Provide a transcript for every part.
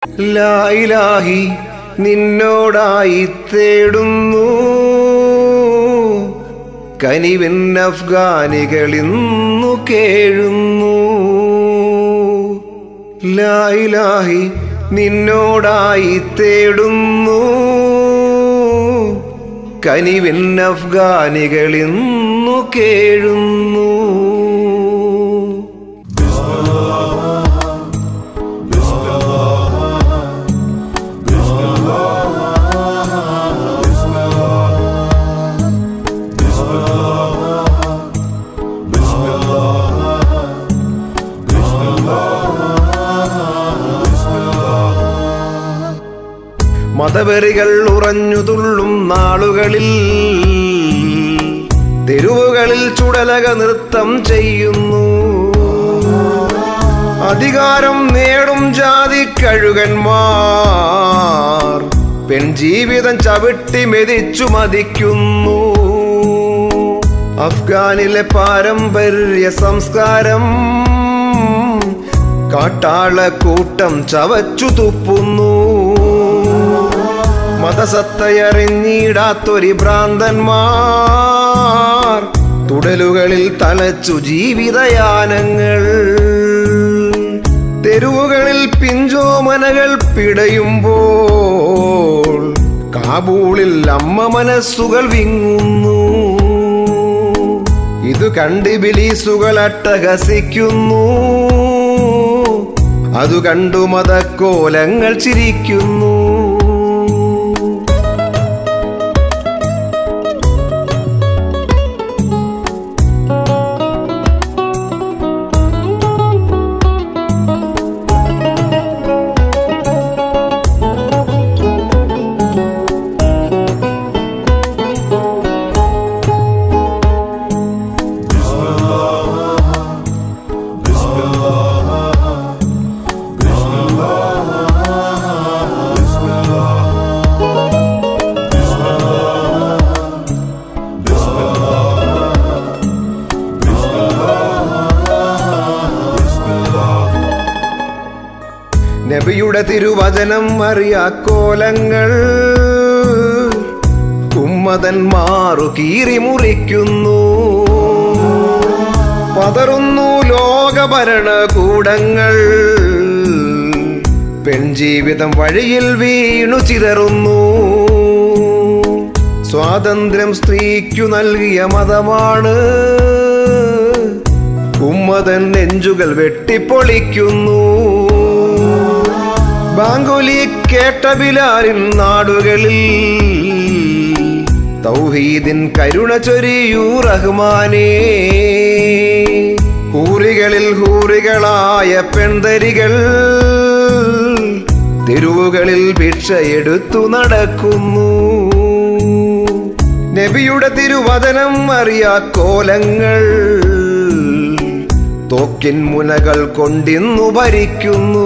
ലായിലാഹി നിന്നോടായി തേടുന്നു കനിവിൻ അഫ്ഗാനികളിന്നു കേഴുന്നു ലായിലാഹി നിന്നോടായി തേടുന്നു കനിവിൻ അഫ്ഗാനികളിന്നു കേഴുന്നു മതവെറികൾ ഉറഞ്ഞു തുള്ളും നാളുകളിൽ തെരുവുകളിൽ ചുടലക നൃത്തം ചെയ്യുന്നു അധികാരം നേടും ജാതി കഴുകന്മാർ പെൺജീവിതം ചവിട്ടി മെതിച്ചു മതിക്കുന്നു അഫ്ഗാനിലെ പാരമ്പര്യ സംസ്കാരം കാട്ടാളക്കൂട്ടം ചവച്ചു തുപ്പുന്നു മതസത്തയറിഞ്ഞിടാത്തൊരു ഭ്രാന്തന്മാർ തുടലുകളിൽ തളച്ചു ജീവിതയാനങ്ങൾ തെരുവുകളിൽ പിഞ്ചോമനകൾ പിടയുമ്പോൾ കാബൂളിൽ അമ്മ മനസ്സുകൾ വിങ്ങുന്നു ഇത് കണ്ട് ബിലീസുകൾ അട്ടഹസിക്കുന്നു അതു കണ്ടു മതക്കോലങ്ങൾ ചിരിക്കുന്നു നബിയുടെ തിരുവചനം അറിയാക്കോലങ്ങൾ ഉമ്മതന്മാറു കീറി മുറിക്കുന്നു പതറുന്നു ലോകഭരണകൂടങ്ങൾ പെൺജീവിതം വഴിയിൽ വീണു ചിതറുന്നു സ്വാതന്ത്ര്യം സ്ത്രീക്കു നൽകിയ മതമാണ് ഉമ്മതൻ നെഞ്ചുകൾ വെട്ടിപ്പൊളിക്കുന്നു ബാങ്കുലി കേട്ട ബിലാലിൻ നാടുകളിൽ തൗഹീദിൻ കരുണ ചൊരിയൂ റഹ്മാനേ ഹൂറികളിൽ ഹൂറികളായ പെൺതരികൾ തെരുവുകളിൽ ഭിക്ഷയെടുത്തു നടക്കുന്നു നബിയുടെ തിരുവചനം അറിയാ കോലങ്ങൾ തോക്കിൻ മുനകൾ കൊണ്ടിന്നു ഭരിക്കുന്നു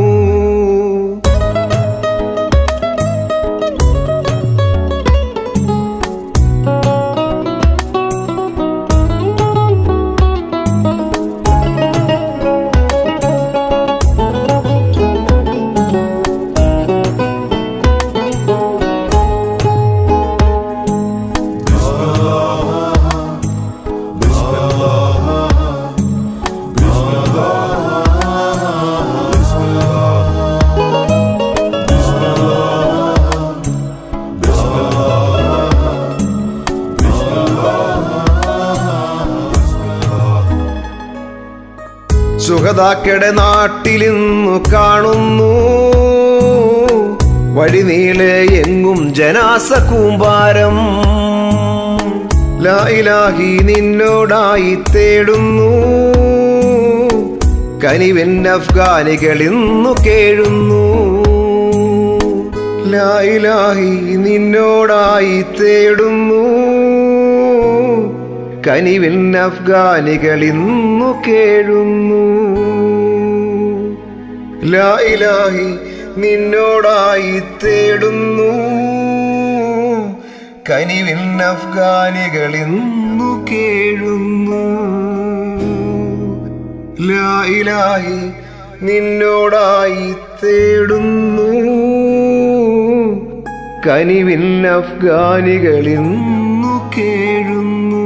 സുഗതാക്കടെ നാട്ടിലിന്നു കാണുന്നു വഴിനീളെ എങ്ങും ജനാസ കൂമ്പാരം ലായിലാഹി നിന്നോടായി തേടുന്നു കനിവൻ അഫ്ഗാനികൾ ഇന്നു കേഴുന്നു ലായിലാഹി നിന്നോടായി തേടുന്നു കനിവിൻ അഫ്ഗാനികൾ ഇന്നു കേഴുന്നു ലായിലാഹി നിന്നോടായി തേടുന്നു കനിവിൻ അഫ്ഗാനികൾ ഇന്നു കേഴുന്നു ലായിലാഹി നിന്നോടായി തേടുന്നു കനിവിൻ അഫ്ഗാനികളിന്നു കേഴുന്നു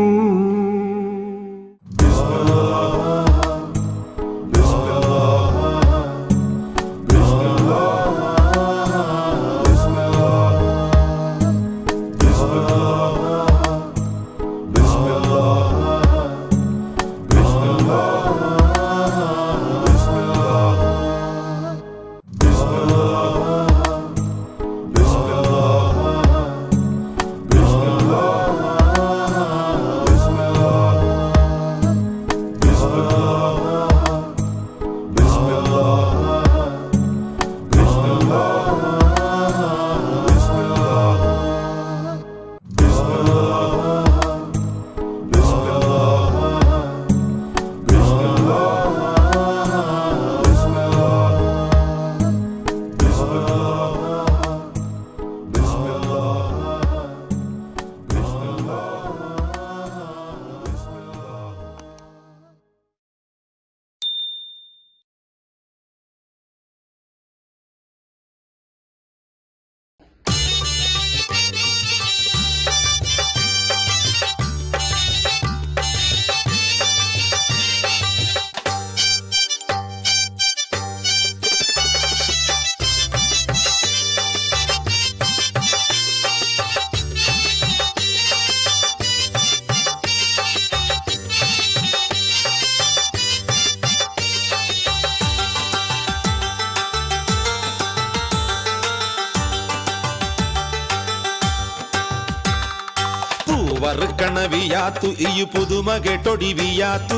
പൂവറുക്കണവിയാത്തു ഇയു പുതുമ കെട്ടൊടിവിയാത്തു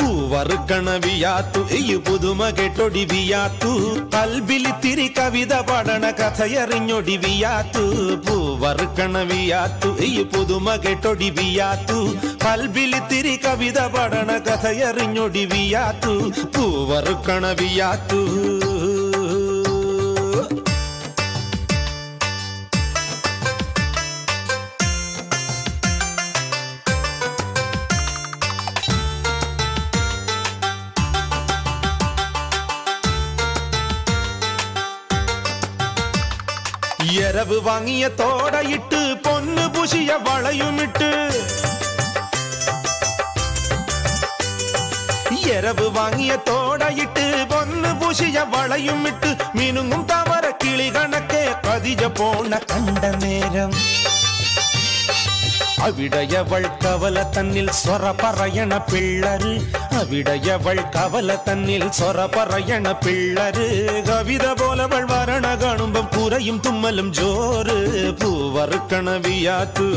പൂവറുക്കണവിയാത്തു ഇയു പുതുമ കെട്ടൊടിവിയാത്തു കൽബിലിത്തിരി കവിത പഠന കഥയറിഞ്ഞൊടിവിയാത്തു പൂവറുക്കണവിയാത്തു ഇയു പുതുമ കെട്ടൊടിവിയാത്തു കൽബിലിത്തിരി കവിത പഠന കഥയറിഞ്ഞൊടിവിയാത്തു പൂവറുക്കണവിയാത്തു എരവ് വാങ്ങിയ തോടയിട്ട് പൊന്നു പുശിയ വളയുമിട്ട് എരവ് വാങ്ങിയ തോടയിട്ട് പൊന്നു പുശിയ വളയുമിട്ട് മിനുങ്ങും തവര കിളി കണക്കെ പതിജ പോണ കണ്ട നേരം അവിടയവൾ കവല തന്നിൽ സ്വറ പറയണ പിള്ളര് അവിടയവൾ കവല തന്നിൽ സ്വറ പറയണ പിള്ളര് കവിത പോലവൾ വരണ കാണുമ്പം കുരയും തുമ്മലും ജോറ് പൂവറുക്കണ വിയാത്തു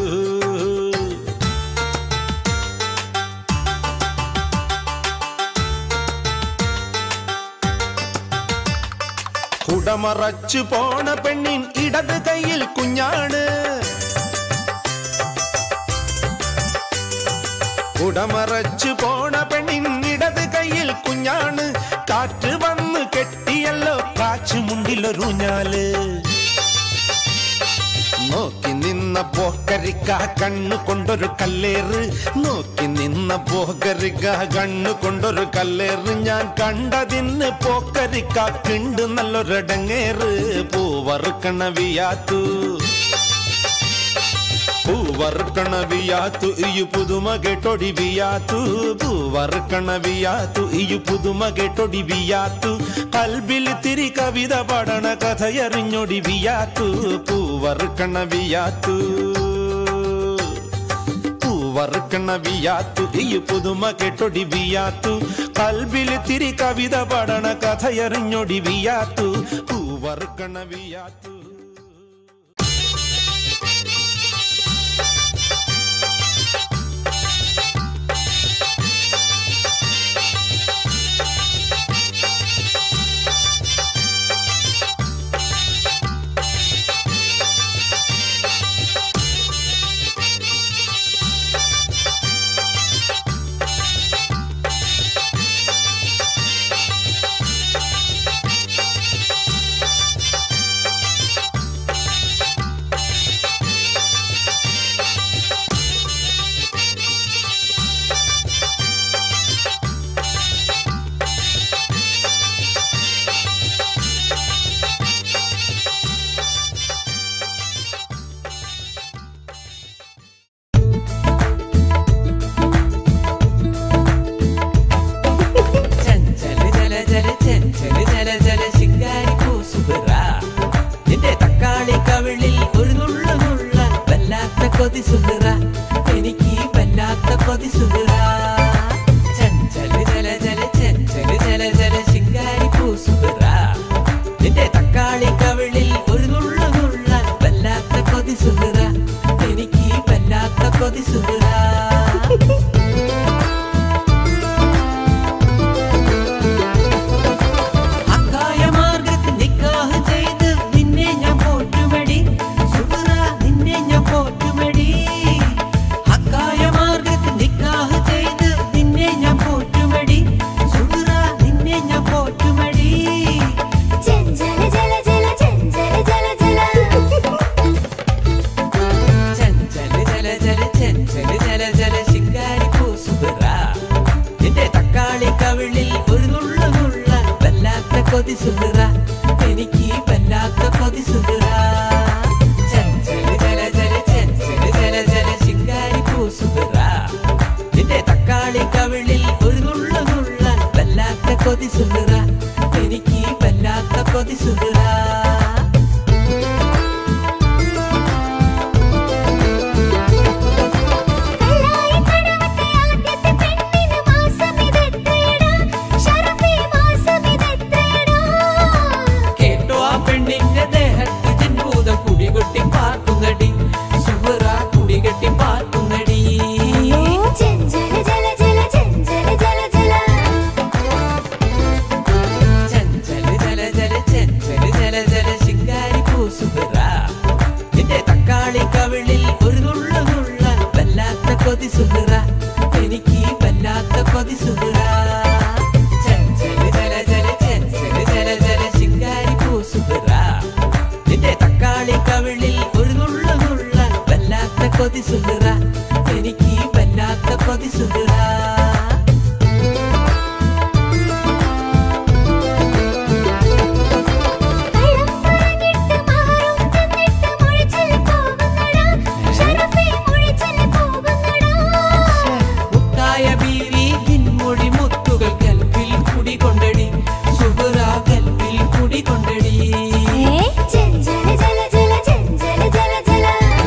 കുടമറച്ചു പോണ പെണ്ണിൻ ഇടത് കയ്യിൽ കുഞ്ഞാണ് കുടമറച്ചു പോണ പെണ്ണിൻ ഇടത് കയ്യിൽ കുഞ്ഞാണ് കാറ്റ് വന്ന് കെട്ടിയല്ലോ കാച്ചുമുണ്ടിലൊരുഞ്ഞാല് നോക്കി നിന്ന പോക്കരിക്ക കണ്ണു കൊണ്ടൊരു കല്ലേറ് നോക്കി നിന്ന പോക്കരിക്ക കണ്ണു കൊണ്ടൊരു കല്ലേറ് ഞാൻ കണ്ടതിന്ന് പോക്കരിക്ക കിണ്ട് നല്ലൊരടങ്ങേറ് പൂവറുക്കണ വിയാത്തു പൂവറുക്കണ വിയാത്തു ഇയു പുതുമ കെട്ടൊടി വിയാത്തു പൂവറുക്കണ വിയാത്തു ഇയു പുതുമ കെട്ടൊടി വിയാത്തു കൽബിൽ തിരി കവിത പഠന കഥയറിഞ്ഞൊടി വിയാത്തു പൂവറുക്കണ വിയാത്തു പൂവറുക്കണ വിയാത്തു ഇയു പുതുമ കെട്ടൊടി വിയാത്തു കൽബിൽ തിരി കവിത പഠന കഥയറിഞ്ഞൊടി വിയാത്തു പൂവറുക്കണ വിയാത്തു കൊതി സുഹറ എനിക്ക് വല്ലാത്ത കൊതി സുഹറ ചഞ്ചല ജല ജല ചഞ്ചല ജല ജല ശിങ്കാരി പൂ സുഹറ നിന്റെ തക്കാളി കവിളിൽ ഒരു നുള്ള നുള്ള വല്ലാത്ത കൊതി സുഹറ എനിക്ക് വല്ലാത്ത കൊതി സുഹറ കല്ലായി കടവത്തെ ആദ്യത്തെ പെണ്ണിന് മാസമിതെത്രയടാ ഷറഫേ മാസമിതെത്രയടാ കേട്ടോ ആ പെണ്ണിന്റെ ദേഹത്ത് ജൻഭൂതം കുടികൊട്ടി പാർക്കുന്നടി സുഹറ കുടികെട്ടി പാർക്കുന്നടി ചെഞ്ചല ജല ജല ചെഞ്ചല ജല ജല ചഞ്ചല ജല ജല ചഞ്ചല ജല ജല ശിങ്കാരി പൂ സുഹറ നിന്റെ തക്കാളി കവിളിൽ ഒരു നുള്ള നുള്ള വല്ലാത്ത കൊതി സുഹറ എനിക്ക് വല്ലാത്ത കൊതി സുഹറ ചഞ്ചല ജല ജല ചഞ്ചല ജല ജല ശിങ്കാരി പൂ സുഹറ നിന്റെ തക്കാളി കവിളിൽ ഒരു നുള്ള നുള്ള വല്ലാത്ത കൊതി സുഹറ എനിക്ക് വല്ലാത്ത കൊതി സുഹറ കള്ളം പറഞ്ഞിട്ട് മഹറും തന്നിട്ട് മുഴിച്ചിൽ പോകുന്നടാ ഷറഫേ മുഴിച്ചിൽ പോകുന്നടാ മുത്തായ ബീവി നിൻമൊഴി മുത്തുകൾ കൽപ്പിൽ കുടികൊണ്ടടി സുഹറ കൽപ്പിൽ കുടികൊണ്ടടി ചെഞ്ചല ജല ജല ചെഞ്ചല ജല ജല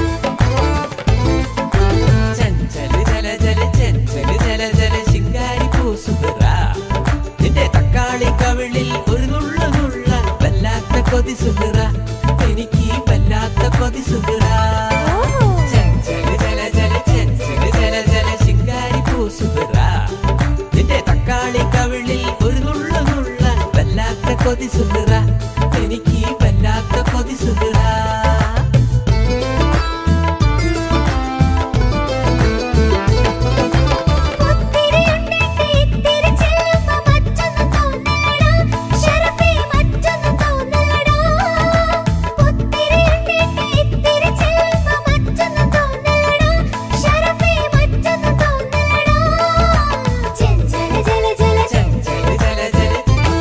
ചഞ്ചല ജല ജല ചഞ്ചല ജല ജല ശിങ്കാരി പൂ സുഹറ നിന്റെ തക്കാളി കവിളിൽ ഒരു നുള്ള നുള്ള വല്ലാത്ത കൊതി സുഹറ എനിക്ക് വല്ലാത്ത കൊതി സുഹറ ചഞ്ചല ജല ജല ചഞ്ചല ജല ജല ശിങ്കാരി പൂ സുഹറ നിന്റെ തക്കാളി കവിളിൽ ഒരു നുള്ള നുള്ള വല്ലാത്ത കൊതി സുഹറ എനിക്ക് വല്ലാത്ത കൊതി സുഹറ ഒത്തിരിയുണ്ടെങ്കിൽ ഇത്തിരി ചെല്ലുമ്പോ മറ്റൊന്നും തോന്നലടാ ഷറഫേ മറ്റൊന്നും തോന്നലടാ ഒത്തിരിയുണ്ടെങ്കിൽ ഇത്തിരി ചെല്ലുമ്പോ മറ്റൊന്നും തോന്നലടാ ഷറഫേ മറ്റൊന്നും തോന്നലടാ ചെഞ്ചല ജല ജല ചഞ്ചല ജല ജല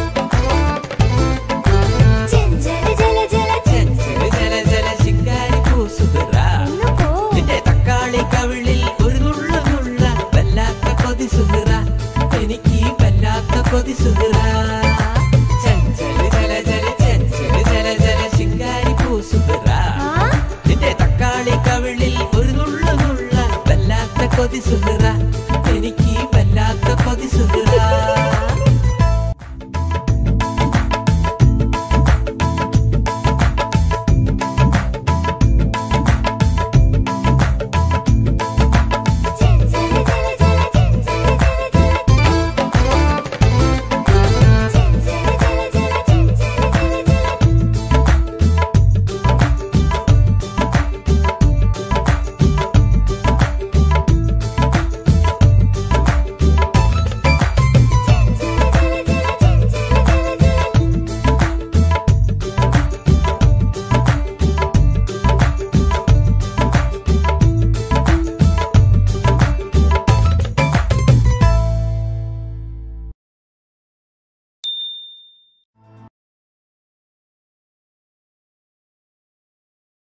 ചെഞ്ചല ജല ജല ചഞ്ചല ജല ജല ശിങ്കാരി പൂ സുഹറ ഒന്ന് പോ നിന്റെ തക്കാളി കവിളിൽ ഒരു നുള്ള നുള്ള വല്ലാത്ത കൊതി സുഹറ എനിക്ക് വല്ലാത്ത കൊതി സുഹറ ചഞ്ചല ജല ജല ചഞ്ചല ജല ജല ശിങ്കാരി പൂ സുഹറ ആ നിന്റെ തക്കാളി കവിളിൽ ഒരു നുള്ള നുള്ള വല്ലാത്ത കൊതി സുഹറ എനിക്ക് വല്ലാത്ത കൊതി സുഹറ